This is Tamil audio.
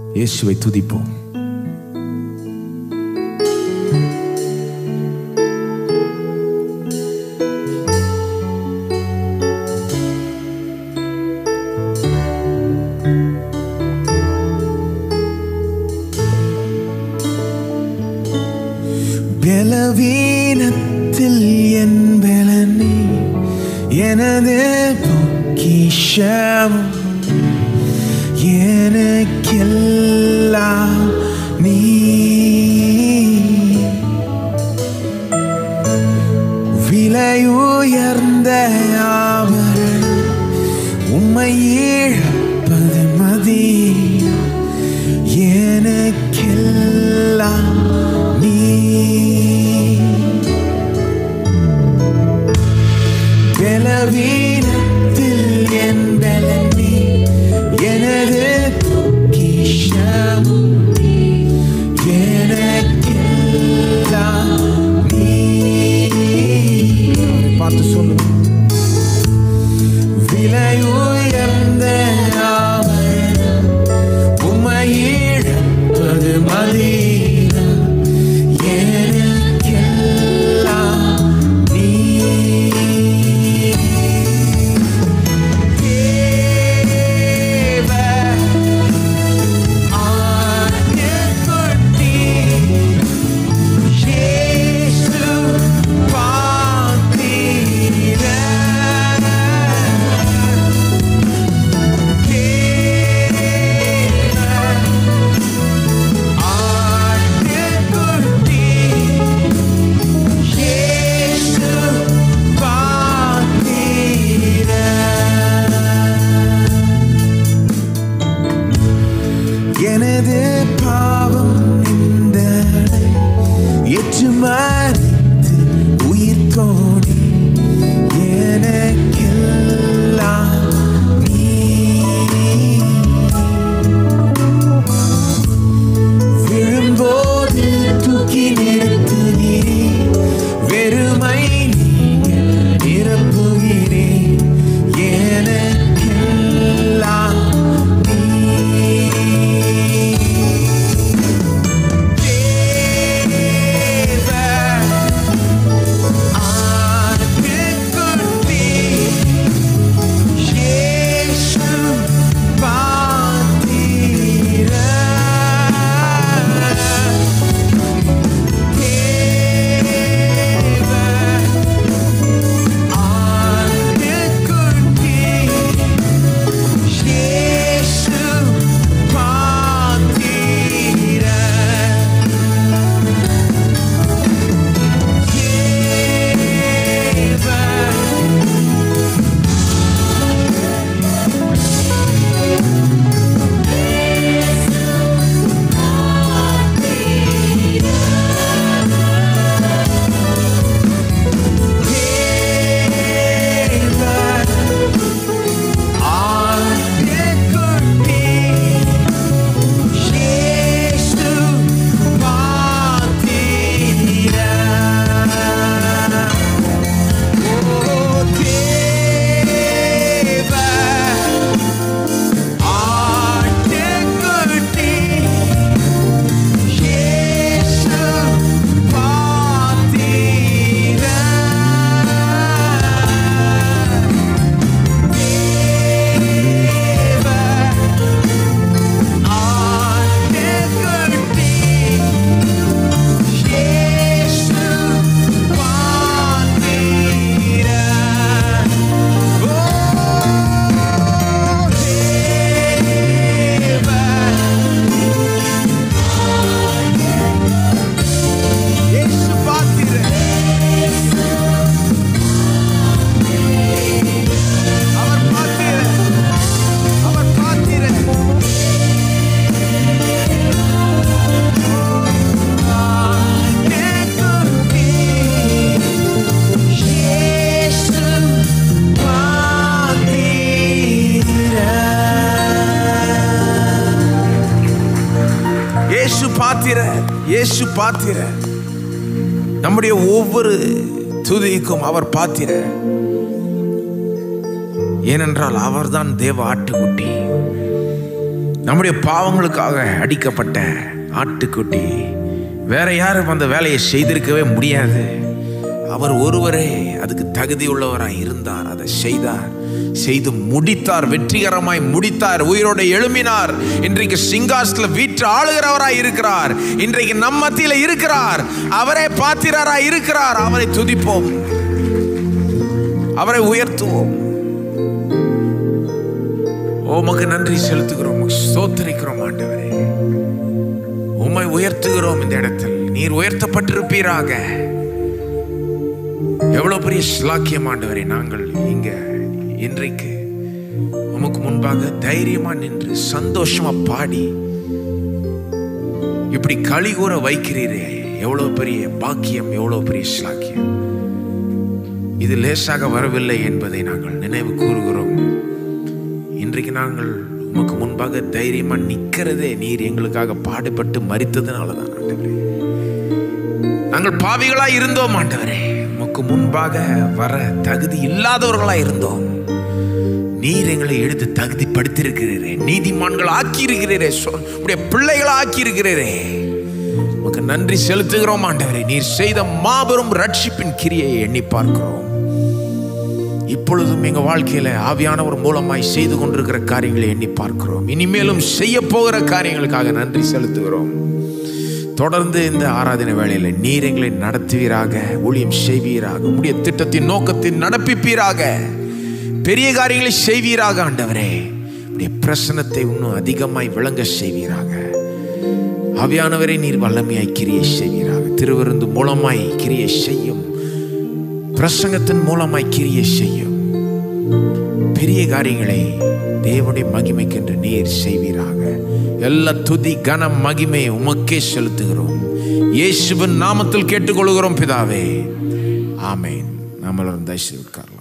இயேசுவை துதிப்போம் பலவீனத்தில் என் பலனே எனது பொக்கிஷம் எனக்கெல்லாம் நீ விலையுயர்ந்த அவர் உம்மை இழப்பது மதி எனக்கெல்லாம் நீ பலவீனத்தில் என் பலன் நீ எனது பொக்கிஷம் எனக்கெல்லாம் நீ அவரை பார்த்து சொல்லு விலை உயர்ந்த அவர் உம்மை இழப்பது மதீனா எனக்கெல்லாம் நீ தேவ ஆயக்குட்டி இயேசு பாத்திர தேவ ஆயக்குட்டி இயேசு பாத்திர எனது பாவம் இந்த ஏற்று மறித்து உயிர் தோணி எனக்கெல்லாம் நீ விழும்போது தூக்கி நிறுத்துகிறேன் வெறுமை நீங்க நிரப்புகிறேன் எனக்கெல்லாம் நீ தேவ ஆட்டுக்குட்டி இயேசு பாத்திர தேவ ஆட்டுக்குட்டி இயேசு பாத்திர இயேசு பாத்திர அவர் பாத்திர அவர் பாத்திர இயேசு பாத்திர இயேசு பாத்திர இயேசு பாத்திர நம்முடைய ஒவ்வொரு துதிக்கும் அவர் பாத்திர ஏனென்றால் அவர்தான் தேவ ஆட்டுக்குட்டி நம்முடைய பாவங்களுக்காக அடிக்கப்பட்ட ஆட்டுக்குட்டி வேற யாரும் அந்த வேலையை செய்திருக்கவே முடியாது அவர் ஒருவரே அதுக்கு தகுதி உள்ளவராய் இருந்தார் அதை செய்தார் செய்து முடித்தார் வெற்றிகரமாய் முடித்தார் உயிரோட எழும்பினார் இன்றைக்கு சிங்காசத்துல வீற்று ஆளுகிறவராய் இருக்கிறார் இன்றைக்கு நம் மத்தியில இருக்கிறார் அவரே பாத்திரராய் இருக்கிறார் அவரை துதிப்போம் அவரை உயர்த்துவோம் உமக்கு நன்றி செலுத்துகிறோம் உமக்கு ஸ்தோத்திரிக்கிறோம் ஆண்டவரே உம்மை உயர்த்துகிறோம் இந்த இடத்தில் நீர் உயர்த்தப்பட்டிருப்பீராக எவ்வளவு பெரிய ஸ்லாக்கியம் ஆண்டவரே நாங்கள் இங்க இன்றைக்கு உமக்கு முன்பாக தைரியமா நின்று சந்தோஷமா பாடி இப்படி களி கூற வைக்கிறீரே எவ்வளவு பெரிய பாக்கியம் எவ்வளவு பெரிய ஸ்லாக்கியம் இது லேசாக வரவில்லை என்பதை நாங்கள் நினைவு கூறுகிறோம் இன்றைக்கு நாங்கள் உமக்கு முன்பாக தைரியமா நிக்கிறதே நீர் எங்களுக்காக பாடுபட்டு மறித்ததுனால தான் ஆண்டவரே நாங்கள் பாவிகளாய் இருந்தோம் ஆண்டவரே உமக்கு முன்பாக வர தகுதி இல்லாதவர்களாய் இருந்தோம் நீர் எங்களை எடுத்து தகுதிப்படுத்தியிருக்கிறீரே நீதிமான்கள் ஆக்கியிருக்கிறீரே சொ- உடைய பிள்ளைகளை ஆக்கியிருக்கிறீரே உமக்கு நன்றி செலுத்துகிறோம் ஆண்டவரே நீர் செய்த மாபெரும் ரட்சிப்பின் கிரியை எண்ணி பார்க்கிறோம் இப்பொழுதும் எங்க வாழ்க்கையில ஆவியானவர் மூலமாய் செய்து கொண்டிருக்கிற காரியங்களை எண்ணி பார்க்கிறோம் இனிமேலும் செய்ய போகிற காரியங்களுக்காக நன்றி செலுத்துகிறோம் தொடர்ந்து இந்த ஆராதனை வேளையில நீர் எங்களை நடத்துவீராக ஊழியம் செய்வீராக உம்முடைய திட்டத்தின் நோக்கத்தின் நடப்பிப்பீராக பெரிய காரியங்களை செய்வீராக ஆண்டவரே உடைய பிரசனத்தை இன்னும் அதிகமாய் விளங்க செய்வீராக ஆவியானவரை நீர் வல்லமையாய் கிரியை செய்வீராக திருவிருந்து மூலமாய் கிரியை செய்யும் பிரசங்கத்தின் மூலமாய் கிரியை செய்யும் பெரிய காரியங்களை தேவனுடைய மகிமைக்கென்று நீர் செய்வீராக எல்லா துதி கனம் மகிமை உமக்கே செலுத்துகிறோம் இயேசுவின் நாமத்தில் கேட்டுக்கொள்கிறோம் பிதாவே ஆமென் நம்மளும் தயவு உட்கார்